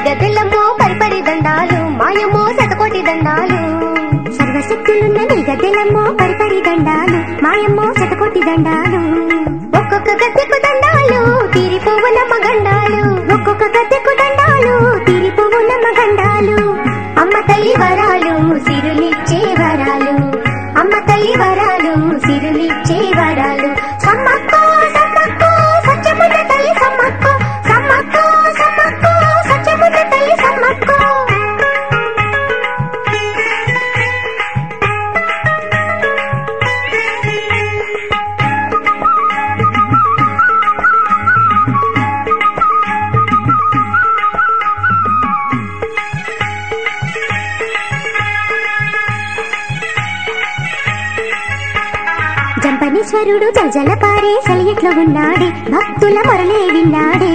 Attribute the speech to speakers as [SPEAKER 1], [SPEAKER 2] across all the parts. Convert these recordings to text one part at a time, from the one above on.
[SPEAKER 1] గద్దెలమ్మో పరిపరి దండాలు మాయమ్మో శతకోటి దండాలు
[SPEAKER 2] సర్వశక్తులున్న నీ గద్దెలమ్మో పరిపరి దండాలు మాయమ్మో శతకోటి దండాలు
[SPEAKER 1] ఒక్కొక్క గద్దెకు దండాలు తీరిపోవునమ్మ గండాలు
[SPEAKER 2] ఒక్కొక్క గద్దెకు దండాలు తీరిపోవు నమ్మ గండాలు
[SPEAKER 1] అమ్మ తల్లి వరాలు సిరులిచ్చే వరాలు అమ్మ తల్లి వరాలు సిరులిచ్చే వరాలు సమ్మక్కో సమ్మక్కో సత్యమున్న తల్లి సమ్మక్కో సమ్మక్కో సమ్మక్కో సత్యమున్న తల్లి సమ్మక్కో
[SPEAKER 2] జంపనీశ్వరుడు జలజల పారే సెలయట్లో ఉన్నాడే భక్తుల మొరలే విన్నాడే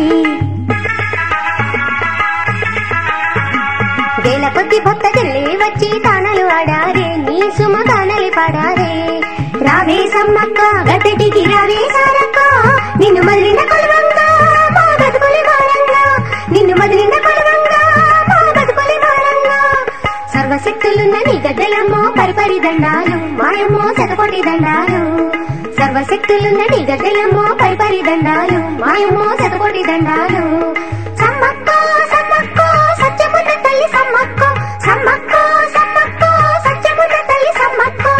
[SPEAKER 1] వేల కొద్ది భక్త చెల్లి వచ్చి తానలు ఆడారే నీ సుమ తానలి పాడారే రావే సమ్మక్క గద్దటికి రావే సారక్క నిన్ను మదిలిన కొలవంగా మా బతుకులి భారంగా నిన్ను మదిలిన కొలవంగా మా బతుకులి భారంగా సర్వశక్తులున్న నీ గద్దెలమ్మో పరిపరి దండాలు మాయమ్మో శతకోటి దండాలు సర్వశక్తులున్న నీ గద్దెలమ్మో పరిపరి దండాలు మాయమ్మో శతకోటి దండాలు సమ్మక్కో సమ్మక్కో సత్యమున్న తల్లి సమ్మక్కో సమ్మక్కో సమ్మక్కో సత్యమున్న తల్లి సమ్మక్కో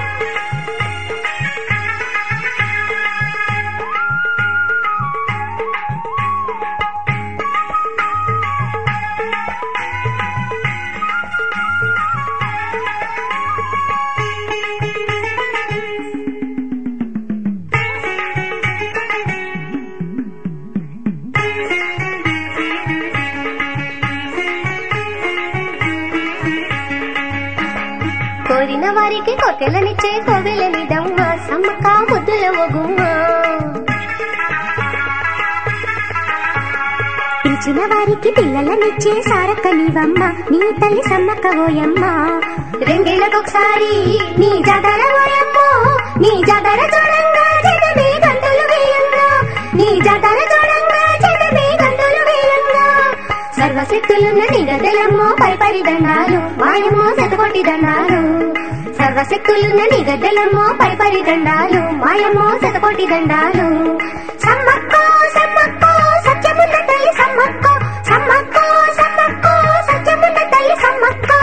[SPEAKER 1] కోరిన వారికి కోకెలనిచ్చే కోవెలనిదమ్మ సమ్మక్క ముద్దుల ఒగుమ్మ
[SPEAKER 2] పిలిచిన వారికి పిల్లలనిచ్చే సారక్క నీవమ్మ నీ తల్లి సమ్మక్క ఓయమ్మ
[SPEAKER 1] రెండేళ్లకొకసారి నీ జాతర ఓయమ్మో నీ జాతర చూడంగా జనమే గంటలు వేయంగా నీ జాతర చూడంగా జనమే గంటలు వేయంగా సర్వశక్తులున్న నీ గద్దెలమ్మో పరిపరి దండాలు మాయమ్మో శతకొట్టి దండాలు సర్వశక్తులున్న నీ గద్దెలమ్మో పరిపరి దండాలు మాయమ్మో శతకొట్టి దండాలు సమ్మక్కో సమ్మక్కో సత్యమున్న తల్లి సమ్మక్కో సమ్మక్కో సమ్మక్కో సత్యమున్న తల్లి సమ్మక్కో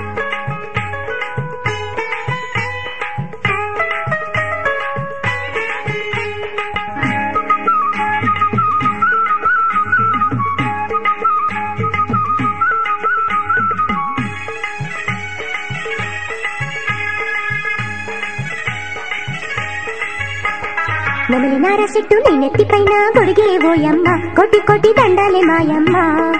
[SPEAKER 2] నమలి నార చెట్టు నీ నెత్తిపైన గొడిగే ఓయమ్మ కొట్టి కొట్టి దండాలే మాయమ్మ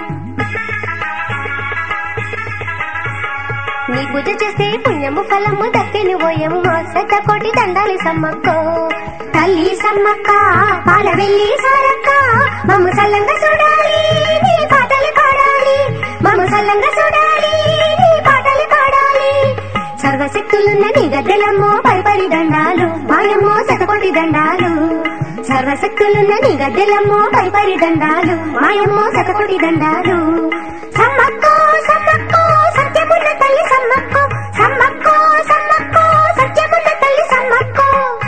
[SPEAKER 1] నీ పూజ చేస్తే పుణ్యము ఫలము దక్కిని పోయమ్మ శత కోటి దండాలి సమ్మక్కో తల్లి సమ్మక్క పాల వెళ్ళి సారక్క మమ్ము సల్లంగా చూడాలి నీ పాటలు పాడాలి మమ్ము సల్లంగా చూడాలి నీ పాటలు పాడాలి సర్వశక్తులున్న నీ గద్దెలమ్మో పరిపరి దండాలు మాయమ్మో శతకోటి దండాలు సర్వశక్తులున్న నీ గద్దెలమ్మో పరిపరి దండాలు మాయమ్మో శతకోటి దండాలు సమ్మక్కో సమ్మక్కో సత్యమున్న తల్లి సమ్మక్కో సమ్మక్కో సమ్మక్కో సత్యమున్న తల్లి సమ్మక్కో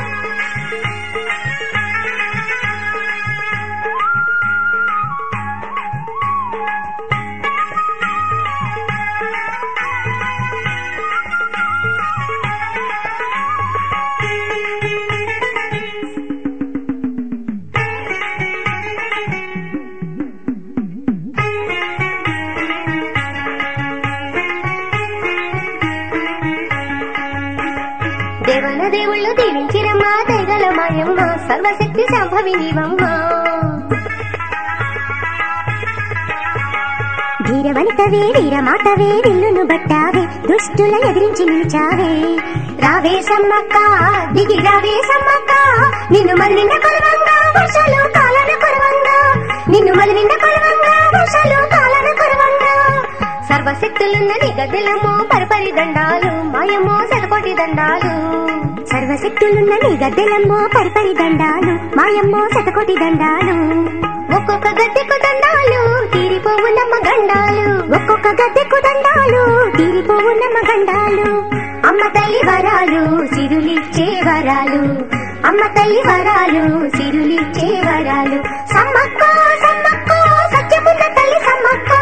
[SPEAKER 1] దేవన దేవుళ్ళు దీవించిరమ్మా దైగల మాయమ్మ సర్వశక్తి సంభవి నీవమ్మ
[SPEAKER 2] ధీరవనితవే వీరమాతవే విల్లును బట్టావే దుష్టుల ఎదిరించి నిలిచావే
[SPEAKER 1] రావే సమ్మక్క దిగి రావే సమ్మక్క నిన్ను మదిలిన కొలవంగా వర్షాలు కాలన కొరవంగా నిన్ను మదిలిన కొలవంగా వర్షాలు కాలన కొరవంగా సర్వశక్తులున్న నీ గద్దెలమ్మో పరిపరి దండాలు మాయమ్మో శతకోటి దండాలు
[SPEAKER 2] సర్వశక్తులున్న నీ గద్దెలమ్మో పరిపరి దండాలు మాయమ్మో శతకోటి దండాలు
[SPEAKER 1] ఒక్కొక్క గద్దెకు దండాలు తీరిపోవు నమ్మ గండాలు
[SPEAKER 2] ఒక్కొక్క గద్దెకు దండాలు తీరిపోవు నమ్మగండాలు
[SPEAKER 1] అమ్మ తల్లి వరాలు సిరులిచ్చే వరాలు అమ్మ తల్లి వరాలు సిరులిచ్చే వరాలు సమ్మక్క సమ్మక్క సత్యమున్న తల్లి సమ్మక్క